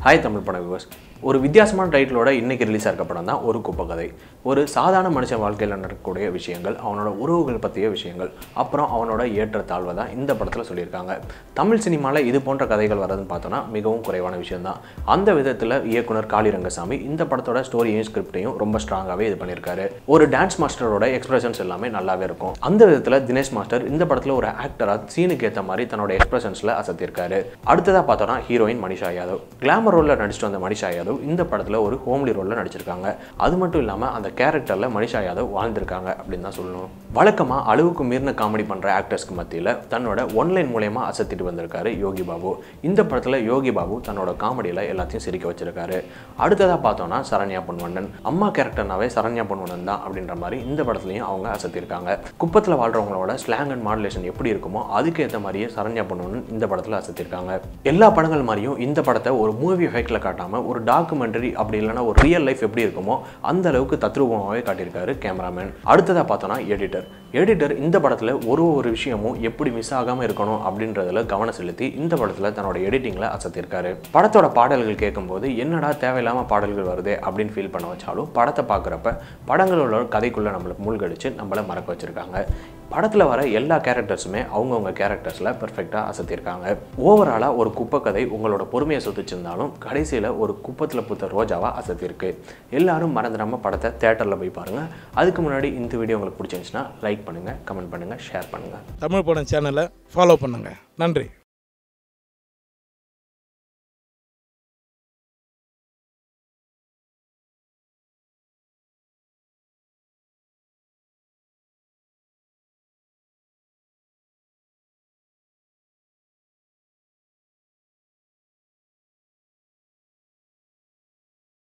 hi Tamil படம் viewers ஒரு வித்தியாசமான டைட்டிலோட இன்னைக்கு ரிலீஸ் ஆகிற படம் தான் ஒரு குப்பை கதை ஒரு சாதாரண மனுஷன் வாழ்க்கையில் நடக்கக்கூடிய விஷயங்கள் அவனோட உறவுகள் பற்றிய விஷயங்கள் அப்புறம் அவனோட ஏற்ற தாழ்வை தான் இந்த படத்தில் சொல்லியிருக்காங்க தமிழ் சினிமாவில் இது போன்ற கதைகள் வர்றதுன்னு பார்த்தோன்னா மிகவும் குறைவான விஷயம்தான் அந்த விதத்தில் இயக்குனர் காளி ரங்கசாமி இந்த படத்தோட ஸ்டோரியும் ஸ்கிரிப்டையும் ரொம்ப ஸ்ட்ராங்காகவே இது பண்ணியிருக்காரு ஒரு டான்ஸ் மாஸ்டரோட எக்ஸ்பிரஷன்ஸ் எல்லாமே நல்லாவே இருக்கும் அந்த விதத்தில் தினேஷ் மாஸ்டர் இந்த படத்தில் ஒரு ஆக்டராக சீனுக்கு ஏற்ற மாதிரி தன்னோட எக்ஸ்பிரஷன்ஸில் அசத்திருக்காரு அடுத்ததாக பார்த்தோன்னா ஹீரோயின் மனிஷா யாதவ் கிளாமர் ரோலில் நடிச்சிட்டு வந்த மனிஷா யாதவ் இந்த படத்தில் ஒரு ஹோம்லி ரோலில் நடிச்சிருக்காங்க அது மட்டும் இல்லாமல் அந்த கேரக்டரில் மனிஷா யாதவ் வாழ்ந்திருக்காங்க அப்படின்னு தான் சொல்லணும் வழக்கமாக அளவுக்கு மீறின காமெடி பண்ணுற ஆக்டர்ஸ்க்கு மத்தியில் தன்னோட ஒன்லைன் மூலயமா அசத்திட்டு வந்திருக்காரு யோகி பாபு இந்த படத்தில் யோகி பாபு தன்னோட காமெடியில் எல்லாத்தையும் சிரிக்க வச்சிருக்காரு அடுத்ததாக பார்த்தோன்னா சரண்யா பொன்வண்ணன் அம்மா கேரக்டர்னாவே சரண்யா பொன்வண்ணன் தான் அப்படின்ற மாதிரி இந்த படத்துலையும் அவங்க அசத்திருக்காங்க குப்பத்தில் வாழ்றவங்களோட ஸ்லாங் அண்ட் மாடுலேஷன் எப்படி இருக்குமோ அதுக்கு ஏற்ற மாதிரியே சரண்யா பொன்வண்ணன் இந்த படத்தில் அசத்திருக்காங்க எல்லா படங்கள் மாதிரியும் இந்த படத்தை ஒரு மூவி எஃபெக்டில் காட்டாமல் ஒரு டாக்குமெண்ட்ரி அப்படி இல்லைன்னா ஒரு ரியல் லைஃப் எப்படி இருக்குமோ அந்த அளவுக்கு தத்ரூபமாகவே காட்டியிருக்காரு கேமராமேன் அடுத்ததாக பார்த்தோன்னா எடிட்டர் எடிட்டர் இந்த படத்தில் ஒரு ஒரு விஷயமும் எப்படி மிஸ் ஆகாமல் இருக்கணும் அப்படின்றதுல கவனம் செலுத்தி இந்த படத்தில் தன்னோட எடிட்டிங்கில் அசத்திருக்காரு படத்தோட பாடல்கள் கேட்கும்போது என்னடா தேவையில்லாமல் பாடல்கள் வருதே அப்படின்னு ஃபீல் பண்ண வச்சாலும் படத்தை பார்க்குறப்ப படங்களோட கதைக்குள்ளே நம்மளை மூழ்கடிச்சு நம்மளை மறக்க வச்சுருக்காங்க படத்தில் வர எல்லா கேரக்டர்ஸுமே அவங்கவுங்க கேரக்டர்ஸில் பெர்ஃபெக்டாக அசத்திருக்காங்க ஓவராலாக ஒரு குப்பை கதை உங்களோட பொறுமையை சொத்துச்சிருந்தாலும் கடைசியில் ஒரு குப்பத்தில் பூத்த ரோஜாவாக அசத்திருக்கு எல்லாரும் மறந்துடாமல் படத்தை தேட்டரில் போய் பாருங்கள் அதுக்கு முன்னாடி இந்த வீடியோ உங்களுக்கு பிடிச்சிருந்துச்சுன்னா லைக் பண்ணுங்கள் கமெண்ட் பண்ணுங்கள் ஷேர் பண்ணுங்கள் தமிழ் படம் சேனலை ஃபாலோ பண்ணுங்கள் நன்றி